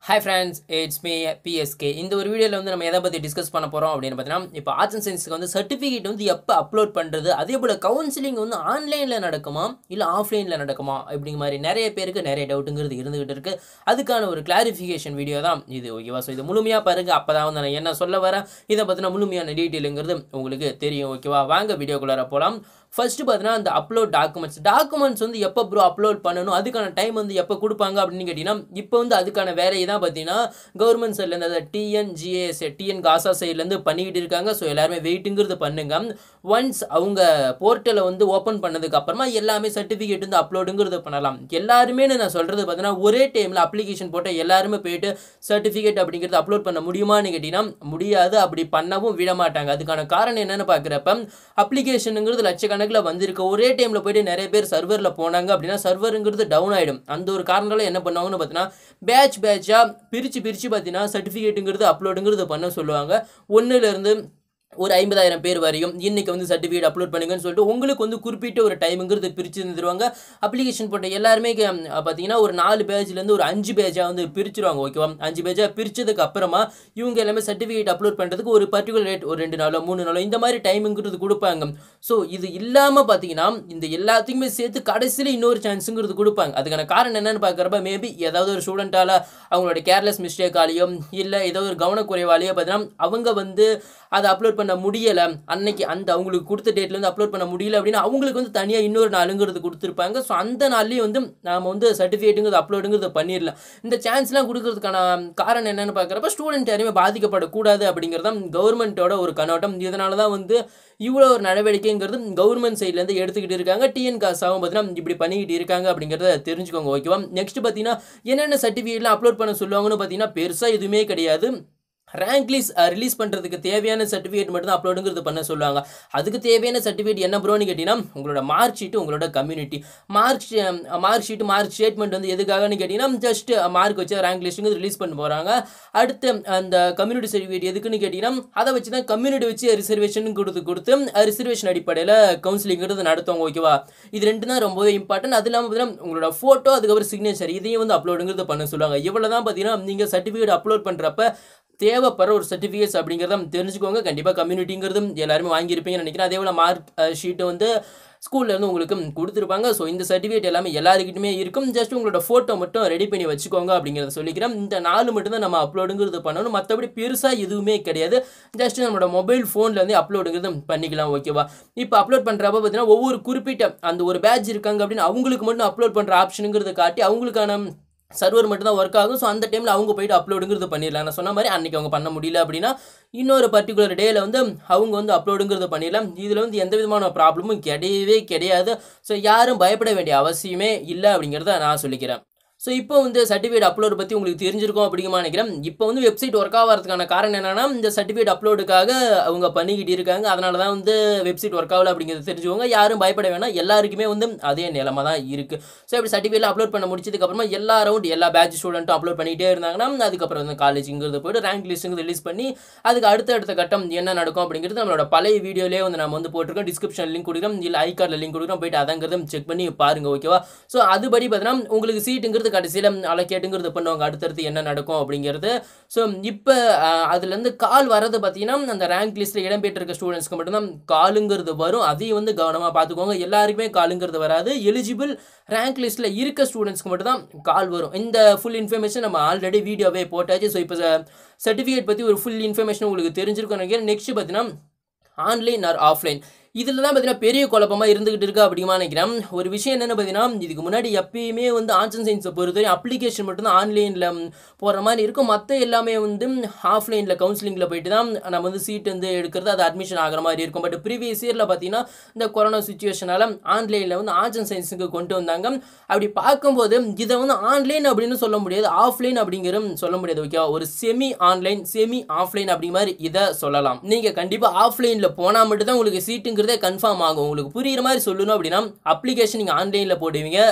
hi friends it's me BSK இந்த ஒரு வீடியோவில் வந்து நம்ம எதை பற்றி டிஸ்கஸ் பண்ண போகிறோம் அப்படின்னு பார்த்தீங்கன்னா இப்போ ஆர்ட்ஸ் அண்ட் சயின்ஸுக்கு வந்து சர்டிஃபிகேட் வந்து எப்போ அப்லோட் பண்ணுறது அதே போல் கவுன்சிலிங் வந்து ஆன்லைனில் நடக்குமா இல்லை ஆஃப்லைனில் நடக்குமா அப்படிங்கிற மாதிரி நிறைய பேருக்கு நிறைய டவுட்டுங்கிறது இருந்துகிட்டு இருக்கு அதுக்கான ஒரு கிளாரிஃபிகேஷன் வீடியோ தான் இது ஓகேவா ஸோ இது முழுமையாக பாருங்க அப்போ தான் வந்து நான் என்ன சொல்ல வரேன் இதை பற்றின முழுமையான டீட்டெயிலுங்கிறது உங்களுக்கு தெரியும் ஓகேவா வாங்க வீடியோக்குள்ளார போகலாம் ஃபர்ஸ்ட் பார்த்தீங்கன்னா அந்த அப்லோட் டாக்குமெண்ட்ஸ் டாக்குமெண்ட்ஸ் வந்து எப்போ ப்ரோ அப்லோட் பண்ணணும் அதுக்கான டைம் வந்து எப்போ கொடுப்பாங்க அப்படின்னு கேட்டிங்கன்னா இப்போ வந்து அதுக்கான வேலையை தான் பார்த்தீங்கன்னா கவர்மெண்ட் சைட்லேருந்து அந்த டிஎன்ஜிஏஎஸ் டிஎன் காசா சைட்லேருந்து பண்ணிக்கிட்டு இருக்காங்க ஸோ எல்லாருமே வெயிட்டுங்கிறது பண்ணுங்க ஒன்ஸ் அவங்க போர்ட்டலை வந்து ஓப்பன் பண்ணதுக்கு அப்புறமா எல்லாமே சர்டிஃபிகேட் வந்து அப்லோடுங்கிறது பண்ணலாம் எல்லாருமே நான் சொல்கிறது பார்த்தீங்கன்னா ஒரே டைமில் அப்ளிகேஷன் போட்ட எல்லாருமே போயிட்டு சர்டிஃபிகேட் அப்படிங்கிறது அப்லோட் பண்ண முடியுமான்னு கேட்டிங்கன்னா முடியாது அப்படி பண்ணவும் விட மாட்டாங்க அதுக்கான காரணம் என்னன்னு பார்க்குறப்ப அப்ளிகேஷனுங்கிறது லட்சக்கணக்கில் வந்திருக்கு ஒரே டைமில் போயிட்டு நிறைய பேர் சர்வரில் போனாங்க அப்படின்னா சர்வருங்கிறது டவுன் ஆகிடும் அந்த ஒரு காரணத்தால் என்ன பண்ணுவாங்கன்னு பார்த்தீங்கன்னா பேட்ச் பேட்சாக பிரித்து பிரித்து பார்த்தீங்கன்னா சர்டிஃபிகேட்டுங்கிறது அப்லோடுங்கிறது பண்ண சொல்லுவாங்க ஒன்றுலேருந்து ஒரு ஐம்பதாயிரம் பேர் வரையும் இன்னைக்கு வந்து சர்டிஃபிகேட் அப்லோட் பண்ணுங்கன்னு சொல்லிட்டு உங்களுக்கு வந்து குறிப்பிட்ட ஒரு டைமுங்கிறது பிரித்து தந்துருவாங்க அப்ளிகேஷன் போட்ட எல்லாருமே கே- பார்த்தீங்கன்னா ஒரு நாலு பேஜ்லேருந்து ஒரு அஞ்சு பேஜாக வந்து பிரிச்சிருவாங்க ஓகேவா அஞ்சு பேஜாக பிரிச்சதுக்கு அப்புறமா இவங்க எல்லாமே சர்டிஃபிகேட் அப்லோட் பண்ணுறதுக்கு ஒரு பர்டிகுலர் ரேட் ஒரு ரெண்டு நாளோ மூணு நாளோ இந்த மாதிரி டைமுங்கிறது கொடுப்பாங்க ஸோ இது இல்லாமல் பார்த்தீங்கன்னா இந்த எல்லாத்தையுமே சேர்த்து கடைசியில் இன்னொரு சான்ஸுங்கிறது கொடுப்பாங்க அதுக்கான காரணம் என்னன்னு பார்க்குறப்ப மேபி ஏதாவது ஒரு ஸ்டூடெண்ட்டால் அவங்களோட கேர்லெஸ் மிஸ்டேக்காலேயோ இல்லை ஏதோ ஒரு கவனக்குறைவாலேயோ பார்த்தீங்கன்னா அவங்க வந்து அதை அப்லோட் பண்ண முடியலை அன்னைக்கு அந்த அவங்களுக்கு கொடுத்த டேட்லேருந்து அப்லோட் பண்ண முடியல அப்படின்னா அவங்களுக்கு வந்து தனியாக இன்னொரு நாளுங்கிறது கொடுத்துருப்பாங்க ஸோ அந்த நாள்லேயும் வந்து நாம் வந்து சர்டிஃபிகேட்டுங்கிறது அப்லோடுங்கிறது பண்ணிடலாம் இந்த சான்ஸ்லாம் கொடுக்கறதுக்கான காரணம் என்னன்னு பார்க்குறப்ப ஸ்டூடெண்ட் யாருமே பாதிக்கப்படக்கூடாது அப்படிங்கிறது தான் கவர்மெண்ட்டோட ஒரு கண்ணோட்டம் இதனால தான் வந்து இவ்வளோ ஒரு நடவடிக்கைங்கிறது கவர்மெண்ட் சைட்லேருந்து எடுத்துக்கிட்டு இருக்காங்க டிஎன் காசாவும் பார்த்தீங்கன்னா இப்படி பண்ணிக்கிட்டு இருக்காங்க அப்படிங்கிறத தெரிஞ்சுக்கோங்க ஓகேவா நெக்ஸ்ட் பார்த்தீங்கன்னா என்னென்ன சர்டிஃபிகேட்லாம் அப்லோட் பண்ண சொல்லுவாங்கன்னு பார்த்தீங்கன்னா பெருசாக எதுவுமே கிடையாது ரேங்க் லிஸ்ட் ரிலீஸ் பண்ணுறதுக்கு தேவையான சர்டிஃபிகேட் மட்டும் தான் அப்லோடுங்கிறது பண்ண சொல்லுவாங்க அதுக்கு தேவையான சர்டிஃபிகேட் என்ன ப்ரோன்னு கேட்டிங்கன்னா உங்களோட மார்க் ஷீட்டு உங்களோட community mark mark sheet mark statement வந்து எதுக்காகன்னு கேட்டிங்கன்னா ஜஸ்ட் மார்க் வச்சு ரேங்க் லிஸ்ட்டுங்கிறது ரிலீஸ் பண்ண போகிறாங்க அடுத்து அந்த கம்யூனிட்டி சர்டிஃபிகேட் எதுக்குன்னு கேட்டிங்கன்னா அதை வச்சு தான் கம்யூனிட்டி வச்சு ரிசர்வேஷன் கொடுத்து கொடுத்து ரிசர்வேஷன் அடிப்படையில் கவுன்சிலிங்கிறது நடத்துவாங்க ஓகேவா இது ரெண்டு தான் ரொம்பவே இம்பார்ட்டன்ட் அது இல்லாமல் பார்த்தீங்கன்னா உங்களோட ஃபோட்டோ அதுக்கப்புறம் சிக்னேச்சர் இதையும் வந்து அப்லோடுங்கிறது பண்ண சொல்லுவாங்க இவ்வளோ தான் பார்த்தீங்கன்னா நீங்கள் சர்டிஃபிகேட் அப்லோட் பண்ணுறப்ப தேவைப்படுற ஒரு சர்டிஃபிகேட்ஸ் அப்படிங்கிறத தெரிஞ்சுக்கோங்க கண்டிப்பாக கம்யூனிட்டிங்கிறதும் எல்லாருமே வாங்கியிருப்பீங்கன்னு நினைக்கிறேன் அதே போல் மார்க் ஷீட்டு வந்து ஸ்கூல்ல இருந்து உங்களுக்கு கொடுத்துருப்பாங்க ஸோ இந்த சர்டிஃபிகேட் எல்லாமே எல்லாருக்கிட்டுமே இருக்கும் ஜஸ்ட் உங்களோட ஃபோட்டோ மட்டும் ரெடி பண்ணி வச்சுக்கோங்க அப்படிங்கிறத சொல்லிக்கிறேன் இந்த நாலு மட்டும் தான் நம்ம அப்லோடுங்கிறது பண்ணணும் மற்றபடி பெருசாக எதுவுமே கிடையாது ஜஸ்ட் நம்மளோட மொபைல் ஃபோனில் வந்து அப்லோடுங்கிறது பண்ணிக்கலாம் ஓகேவா இப்போ அப்லோட் பண்ணுறப்ப பார்த்தீங்கன்னா ஒவ்வொரு குறிப்பிட்ட அந்த ஒரு பேட்ச் இருக்காங்க அப்படின்னு அவங்களுக்கு மட்டும் அப்லோட் பண்ணுற ஆப்ஷனுங்கிறத காட்டி அவங்களுக்கான சர்வர் மட்டும் தான் ஒர்க் ஆகும் ஸோ அந்த டைமில் அவங்க போயிட்டு அப்லோடுங்கிறது பண்ணிடலாம் நான் சொன்ன மாதிரி அன்றைக்கி அவங்க பண்ண முடியல அப்படின்னா இன்னொரு பர்டிகுலர் டேயில் வந்து அவங்க வந்து அப்லோடுங்கிறது பண்ணிடலாம் இதில் வந்து எந்த விதமான ப்ராப்ளமும் கிடையவே கிடையாது ஸோ யாரும் பயப்பட வேண்டிய அவசியமே இல்லை அப்படிங்கிறத நான் சொல்லிக்கிறேன் ஸோ இப்போ வந்து சர்டிஃபிகேட் அப்லோட் பற்றி உங்களுக்கு தெரிஞ்சிருக்கும் அப்படிங்கமா நினைக்கிறேன் இப்போ வந்து வெப்சைட் ஒர்க் ஆகிறதுக்கான காரணம் என்னன்னா இந்த சர்டிஃபிகேட் அப்லோடுக்காக அவங்க பண்ணிக்கிட்டு இருக்காங்க அதனால தான் வந்து வெப்சைட் ஒர்க் ஆகல அப்படிங்கிறது தெரிஞ்சுக்கோங்க யாரும் பயப்பட வேணாம் எல்லாருக்குமே வந்து அதே நிலமை தான் இருக்குது ஸோ இப்படி சர்டிஃபிகேட் அப்லோட் பண்ண முடிச்சதுக்கப்புறமா எல்லா ரவுண்ட் எல்லா பேட்ச் ஸ்டூடெண்ட்டும் அப்லோட் பண்ணிகிட்டே இருந்தாங்கன்னா அதுக்கப்புறம் வந்து காலேஜுங்கிறது போய்ட்டு ரேங்க் லிஸ்ட்டுங்க ரிலீஸ் பண்ணி அதுக்கு அடுத்த அடுத்த கட்டம் என்ன நடக்கும் அப்படிங்கிறது நம்மளோட பழைய வீடியோலேயே வந்து நம்ம வந்து போட்டிருக்கோம் டிஸ்கிரிப்ஷன் லிங்க் கொடுக்குறோம் இல்லை ஐ கார்டில் லிங்க் கொடுக்குறோம் போயிட்டு அதங்கிறத செக் பண்ணி பாருங்க ஓகேவா ஸோ அதுபடி பார்த்தீங்கன்னா உங்களுக்கு சீட்டுங்கிறது கடைசியில் அலோகேட்டுங்கிறது பண்ணுவாங்க அடுத்தடுத்து என்ன நடக்கும் அப்படிங்கிறது ஸோ இப்போ அதுலேருந்து கால் வரது பார்த்தீங்கன்னா அந்த ரேங்க் லிஸ்ட்டில் இடம்பெற்றிருக்க ஸ்டூடெண்ட்ஸ்க்கு மட்டும்தான் காலுங்கிறது வரும் அதையும் வந்து கவனமாக பார்த்துக்கோங்க எல்லாருக்குமே காலுங்கிறது வராது எலிஜிபிள் ரேங்க் லிஸ்ட்டில் இருக்க ஸ்டூடெண்ட்ஸ்க்கு மட்டும் தான் கால் வரும் இந்த ஃபுல் இன்ஃபர்மேஷன் நம்ம ஆல்ரெடி வீடியோவே போட்டாச்சு ஸோ இப்போ சர்டிஃபிகேட் பற்றி ஒரு ஃபுல் இன்ஃபர்மேஷன் உங்களுக்கு தெரிஞ்சிருக்கும் நினைக்கிறேன் நெக்ஸ்ட் பார்த்தீங்கன்னா ஆன்லைன் ஆர் ஆஃப்லைன் இதில் தான் பார்த்தீங்கன்னா பெரிய குழப்பமாக இருந்துகிட்டு இருக்கு அப்படிமா நினைக்கிறேன் ஒரு விஷயம் என்னென்னு பார்த்தீங்கன்னா இதுக்கு முன்னாடி எப்பயுமே வந்து ஆர்ட்ஸ் அண்ட் சயின்ஸை பொறுத்தவரை அப்ளிகேஷன் மட்டும்தான் ஆன்லைனில் போகிற மாதிரி இருக்கும் மற்ற எல்லாமே வந்து ஆஃப்லைனில் கவுன்சிலிங்கில் போயிட்டு தான் நம்ம வந்து சீட் வந்து எடுக்கிறது அது அட்மிஷன் ஆகிற மாதிரி இருக்கும் பட் ப்ரீவியஸ் இயரில் பார்த்தீங்கன்னா இந்த கொரோனா சுச்சுவேஷனால் ஆன்லைனில் வந்து ஆர்ட்ஸ் அண்ட் சயின்ஸுக்கு கொண்டு வந்தாங்க அப்படி பார்க்கும்போது இதை வந்து ஆன்லைன் அப்படின்னு சொல்ல முடியாது ஆஃப்லைன் அப்படிங்கிற சொல்ல முடியாது ஓகேவா ஒரு செமி ஆன்லைன் செமி ஆஃப்லைன் அப்படி மாதிரி இதை சொல்லலாம் நீங்கள் கண்டிப்பாக ஆஃப்லைனில் போனால் மட்டும் தான் உங்களுக்கு சீட்டுங்கிறதே கன்ஃபார்ம் ஆகும் உங்களுக்கு புரியுற மாதிரி சொல்லணும் அப்படின்னா அப்ளிகேஷன் நீங்கள் ஆன்லைனில் போடுவீங்க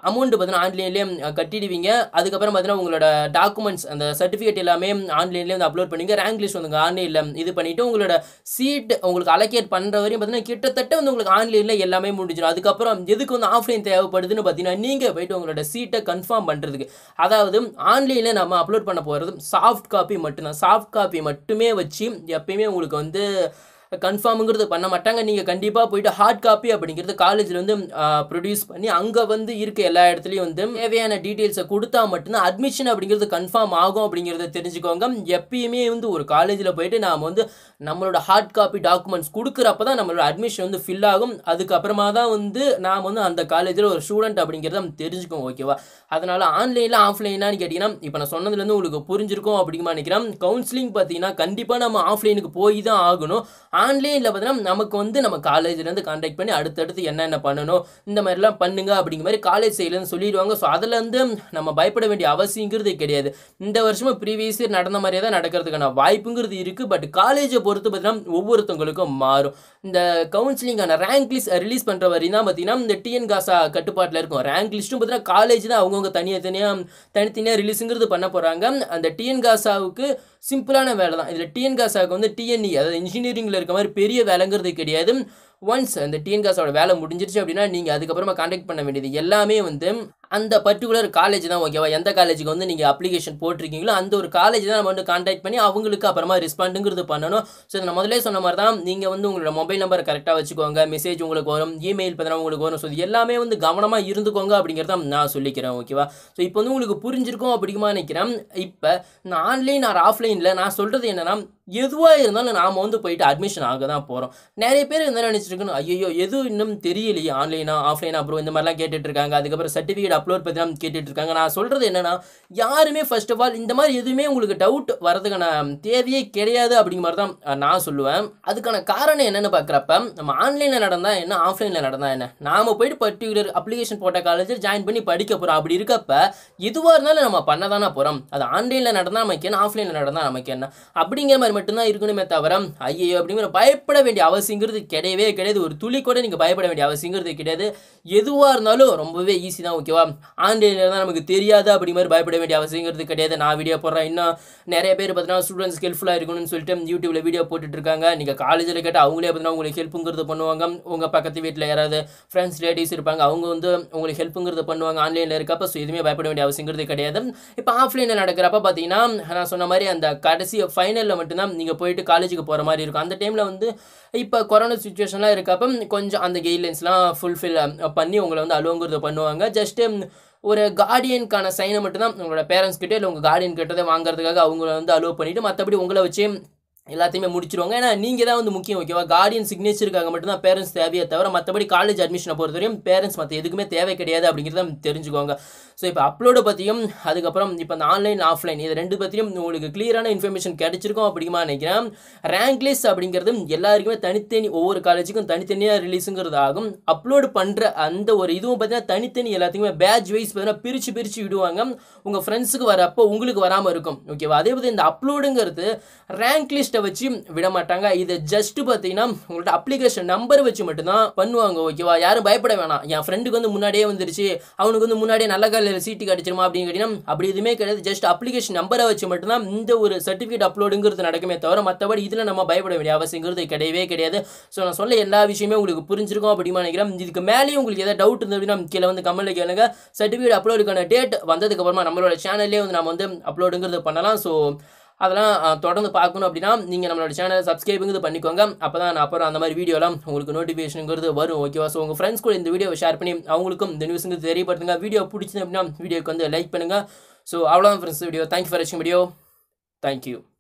அமௌண்ட் பார்த்தீங்கன்னா ஆன்லைன்லேயே கட்டிடுவீங்க அதுக்கப்புறம் பார்த்தீங்கன்னா உங்களோட டாக்குமெண்ட்ஸ் அந்த சர்டிஃபிகேட் எல்லாமே ஆன்லைன்லேயே வந்து அப்லோட் பண்ணிங்க ரேங்க் லிஸ்ட் வந்து ஆன்லைனில் இது பண்ணிவிட்டு உங்களோட சீட் உங்களுக்கு அலோகேட் பண்ணுற வரையும் பார்த்தீங்கன்னா கிட்டத்தட்ட வந்து உங்களுக்கு ஆன்லைனில் எல்லாமே முடிஞ்சிடும் அதுக்கப்புறம் எதுக்கு வந்து ஆஃப்லைன் தேவைப்படுதுன்னு பார்த்தீங்கன்னா நீங்கள் போயிட்டு உங்களோட சீட்டை கன்ஃபார்ம் பண்ணுறதுக்கு அதாவது ஆன்லைனில் நம்ம அப்லோட் பண்ண போகிறது சாஃப்ட் காப்பி மட்டும்தான் சாஃப்ட் காப்பி மட்டுமே வச்சு எப்பயுமே உங்களுக்கு வந்து கன்ஃபார்முங்கிறது பண்ண மாட்டாங்க நீங்கள் கண்டிப்பாக போயிட்டு ஹார்ட் காப்பி அப்படிங்கிறது காலேஜில் வந்து ப்ரொடியூஸ் பண்ணி அங்கே வந்து இருக்க எல்லா இடத்துலையும் வந்து தேவையான டீட்டெயில்ஸை கொடுத்தா மட்டும்தான் அட்மிஷன் அப்படிங்கிறது கன்ஃபார்ம் ஆகும் அப்படிங்கிறத தெரிஞ்சுக்கோங்க எப்பயுமே வந்து ஒரு காலேஜில் போயிட்டு நாம் வந்து நம்மளோட ஹார்ட் காப்பி டாக்குமெண்ட்ஸ் கொடுக்குறப்ப தான் நம்மளோட அட்மிஷன் வந்து ஃபில் ஆகும் அதுக்கப்புறமா தான் வந்து நாம் வந்து அந்த காலேஜில் ஒரு ஸ்டூடெண்ட் அப்படிங்கிறத நம்ம தெரிஞ்சுக்கோங்க ஓகேவா அதனால் ஆன்லைனில் ஆஃப்லைனான்னு கேட்டிங்கன்னா இப்போ நான் சொன்னதுலேருந்து உங்களுக்கு புரிஞ்சிருக்கும் அப்படிங்கமா நினைக்கிறேன் கவுன்சிலிங் பார்த்தீங்கன்னா கண்டிப்பாக நம்ம ஆஃப்லைனுக்கு போய் தான் ஆகணும் ஆன்லைனில் பார்த்தீங்கன்னா நமக்கு வந்து நம்ம காலேஜ்லேருந்து கான்டாக்ட் பண்ணி அடுத்தடுத்து என்னென்ன பண்ணணும் இந்த மாதிரிலாம் பண்ணுங்க அப்படிங்கிற மாதிரி காலேஜ் சைட்லேருந்து சொல்லிடுவாங்க ஸோ அதுலேருந்து நம்ம பயப்பட வேண்டிய அவசியங்கிறது கிடையாது இந்த வருஷமும் ப்ரீவியஸ் இயர் நடந்த மாதிரியே தான் நடக்கிறதுக்கான வாய்ப்புங்கிறது இருக்குது பட் காலேஜை பொறுத்து பார்த்தீங்கன்னா ஒவ்வொருத்தவங்களுக்கும் மாறும் இந்த கவுன்சிலிங்கான ரேங்க் லிஸ்ட் ரிலீஸ் பண்ணுற வரையும் தான் பார்த்தீங்கன்னா இந்த டிஎன் காசா கட்டுப்பாட்டில் இருக்கும் ரேங்க் லிஸ்ட்டும் பார்த்தீங்கன்னா காலேஜ் தான் அவங்கவுங்க தனியாக தனியாக தனித்தனியாக ரிலீஸுங்கிறது பண்ண போகிறாங்க அந்த டிஎன் காசாவுக்கு சிம்பிளான வேலை தான் இதில் டிஎன் காசாவுக்கு வந்து டிஎன்இ அதாவது இன்ஜினியரிங்கில் இருக்க மாதிரி பெரிய வேலைங்கிறது கிடையாது ஒன்ஸ் அந்த டிஎன் காசோட வேலை முடிஞ்சிருச்சு அப்படின்னா நீங்கள் அதுக்கப்புறமா காண்டாக்ட் பண்ண வேண்டியது எல்லாமே வந்து அந்த பர்டிகுலர் காலேஜ் தான் ஓகேவா எந்த காலேஜுக்கு வந்து நீங்கள் அப்ளிகேஷன் போட்டிருக்கீங்களோ அந்த ஒரு காலேஜ் தான் நம்ம வந்து காண்டாக்ட் பண்ணி அவங்களுக்கு அப்புறமா ரெஸ்பாண்டுங்கிறது பண்ணணும் ஸோ நான் முதல்ல சொன்ன மாதிரி தான் நீங்கள் வந்து உங்களோட மொபைல் நம்பரை கரெக்டாக வச்சுக்கோங்க மெசேஜ் உங்களுக்கு வரும் இமெயில் பார்த்தீங்கன்னா உங்களுக்கு வரும் ஸோ இது எல்லாமே வந்து கவனமாக இருந்துக்கோங்க அப்படிங்கிறத நான் சொல்லிக்கிறேன் ஓகேவா ஸோ இப்போ வந்து உங்களுக்கு புரிஞ்சிருக்கும் அப்படிங்குமா நினைக்கிறேன் இப்போ நான் ஆன்லைன் ஆர் ஆஃப்லைனில் நான் சொல்கிறது என்னென்னா எதுவாக இருந்தாலும் நாம் வந்து போயிட்டு அட்மிஷன் ஆக தான் போகிறோம் நிறைய பேர் என்ன நினச்சிருக்கணும் ஐயோ எதுவும் இன்னும் தெரியலையே ஆன்லைனா ஆஃப்லைனா அப்புறம் இந்த மாதிரிலாம் கேட்டுட்டு இருக்காங்க அதுக்கப்புறம் சர்டிஃபிகேட் அப்லோட் பற்றி தான் கேட்டுட்டு இருக்காங்க நான் சொல்கிறது என்னன்னா யாருமே ஃபர்ஸ்ட் ஆஃப் ஆல் இந்த மாதிரி எதுவுமே உங்களுக்கு டவுட் வரதுக்கான தேவையே கிடையாது அப்படிங்கிற மாதிரி தான் அஹ், நான் சொல்லுவேன் அதுக்கான காரணம் என்னன்னு பார்க்குறப்ப நம்ம ஆன்லைனில் நடந்தால் என்ன ஆஃப்லைனில் நடந்தால் என்ன நாம் போயிட்டு பர்டிகுலர் அப்ளிகேஷன் போட்ட காலேஜில் ஜாயின் பண்ணி படிக்க போகிறோம் அப்படி இருக்கப்ப எதுவாக இருந்தாலும் நம்ம பண்ண தானே போகிறோம் அது ஆன்லைனில் நடந்தால் நமக்கு என்ன ஆஃப்லைனில் நடந்தால் நமக்கு என்ன அப்படிங்கிற மாதிரி மட்டும்தான் இருக்கணுமே தவிர ஐயோ அப்படிங்கிற பயப்பட வேண்டிய அவசியங்கிறது கிடையவே கிடையாது ஒரு துளி கூட நீங்கள் பயப்பட வேண்டிய அவசியங்கிறது கிடையாது எதுவாக இருந்தாலும் ரொம்பவே ஈஸி தான் ஓகேவா ஆன்லைனில் தான் நமக்கு தெரியாது அப்படி மாதிரி பயப்பட வேண்டிய அவசியங்கிறது கிடையாது நான் வீடியோ போடுறேன் இன்னும் நிறைய பேர் பார்த்தீங்கன்னா ஸ்டூடெண்ட்ஸ்க்கு ஹெல்ப்ஃபுல்லாக இருக்கணும்னு சொல்லிட்டு யூடியூப்பில் வீடியோ போட்டுட்டு இருக்காங்க நீங்கள் காலேஜில் கேட்டால் அவங்களே பார்த்தீங்கன்னா உங்களுக்கு ஹெல்ப்புங்கிறது பண்ணுவாங்க உங்கள் பக்கத்து வீட்டில் யாராவது ஃப்ரெண்ட்ஸ் ரிலேட்டிவ்ஸ் இருப்பாங்க அவங்க வந்து உங்களுக்கு ஹெல்ப்புங்கிறது பண்ணுவாங்க ஆன்லைனில் இருக்கப்ப ஸோ எதுவுமே பயப்பட வேண்டிய அவசியங்கிறது கிடையாது இப்போ ஆஃப்லைனில் நடக்கிறப்ப பார்த்தீங்கன்னா நான் சொன்ன மாதிரி அந்த கடைசி ஃபைனலில் மட்டும்தான் நீங்கள் போயிட்டு காலேஜுக்கு போகிற மாதிரி இருக்கும் அந்த டைமில் வந்து இப்போ கொரோனா சுச்சுவேஷன்லாம் இருக்கப்ப கொஞ்சம் அந்த கைட்லைன்ஸ்லாம் ஃபுல்ஃபில் பண்ணி உங்களை வந்து அலுவங்கிறது பண்ணுவாங்க ஜஸ்ட்டு ஒரு கார்டியனுக்கான சைனை மட்டும்தான் உங்களோட பேரண்ட்ஸ் கிட்டே இல்லை உங்கள் கார்டியன் கிட்டதை வாங்குறதுக்காக அவங்கள வந்து அலோவ் பண்ணிவிட்டு மற்றபடி உங்களை வச்சு எல்லாத்தையுமே முடிச்சிருவாங்க ஏன்னா நீங்கள் தான் வந்து முக்கியம் ஓகேவா கார்டியன் சிக்னேச்சருக்காக மட்டும்தான் பேரண்ட்ஸ் தேவையே தவிர மற்றபடி காலேஜ் அட்மிஷனை பொறுத்தவரையும் பேரண்ட்ஸ் மற்ற எதுக்குமே தேவை கிடையாது அப்படிங்கிறத தெரிஞ்சுக்கோங்க ஸோ இப்போ அப்லோடு பற்றியும் அதுக்கப்புறம் இப்போ இந்த ஆன்லைன் ஆஃப்லைன் இது ரெண்டு பற்றியும் உங்களுக்கு கிளியரான இன்ஃபர்மேஷன் கிடைச்சிருக்கும் அப்படிமா நினைக்கிறேன் ரேங்க் லிஸ்ட் அப்படிங்கிறது எல்லாருக்குமே தனித்தனி ஒவ்வொரு காலேஜுக்கும் தனித்தனியாக ரிலீஸுங்கிறது ஆகும் அப்லோடு பண்ணுற அந்த ஒரு இதுவும் பார்த்தீங்கன்னா தனித்தனி எல்லாத்துக்குமே பேட்ச் வைஸ் பார்த்தீங்கன்னா பிரித்து பிரித்து விடுவாங்க உங்கள் ஃப்ரெண்ட்ஸுக்கு வரப்போ உங்களுக்கு வராமல் இருக்கும் ஓகேவா அதே போது இந்த அப்லோடுங்கிறது ரேங்க் லிஸ்ட்டை வச்சு விட மாட்டாங்க இது ஜஸ்ட் பார்த்தீங்கன்னா உங்களோட அப்ளிகேஷன் நம்பர் வச்சு மட்டும்தான் பண்ணுவாங்க ஓகேவா யாரும் பயப்பட வேணாம் என் ஃப்ரெண்டுக்கு வந்து முன்னாடியே வந்துருச்சு அவனுக்கு வந்து முன்னாடியே நல்ல காலையில் சீட்டு கிடச்சிருமா அப்படின்னு கேட்டிங்கன்னா அப்படி எதுவுமே கிடையாது ஜஸ்ட் அப்ளிகேஷன் நம்பரை வச்சு மட்டும்தான் இந்த ஒரு சர்டிஃபிகேட் அப்லோடுங்கிறது நடக்குமே தவிர மற்றபடி இதில் நம்ம பயப்பட வேண்டிய அவசியங்கிறது கிடையவே கிடையாது ஸோ நான் சொல்ல எல்லா விஷயமே உங்களுக்கு புரிஞ்சிருக்கும் அப்படின்னு நினைக்கிறேன் இதுக்கு மேலேயும் உங்களுக்கு ஏதாவது டவுட் இருந்தது அப்படின்னா கீழே வந்து கமெண்ட்ல கேளுங்க சர்டிஃபிகேட் அப்லோடுக்கான டேட் வந்ததுக்கு அப்புறமா நம்மளோட சேனல்லே வந்து நம்ம வந்து அப்லோடுங்கிறது பண்ணலாம் ஸோ அதெல்லாம் அஹ், தொடர்ந்து பார்க்கணும் அப்படின்னா நீங்கள் நம்மளோட சேனலை சப்ஸ்கிரைபுங்கிறது பண்ணிக்கோங்க அப்போ தான் நான் அப்புறம் அந்த மாதிரி வீடியோலாம் உங்களுக்கு நோட்டிஃபிகேஷனுங்கிறது வரும் ஓகேவா ஸோ உங்கள் ஃப்ரெண்ட்ஸ் கூட இந்த வீடியோவை ஷேர் பண்ணி அவங்களுக்கும் இந்த நியூஸுங்கிறது தெரியப்படுத்துங்க வீடியோ பிடிச்சது அப்படின்னா வீடியோக்கு வந்து லைக் பண்ணுங்கள் ஸோ அவ்வளோதான் ஃப்ரெண்ட்ஸ் வீடியோ தேங்க்யூ ஃபார் வாட்சிங் வீடியோ தேங்க்யூ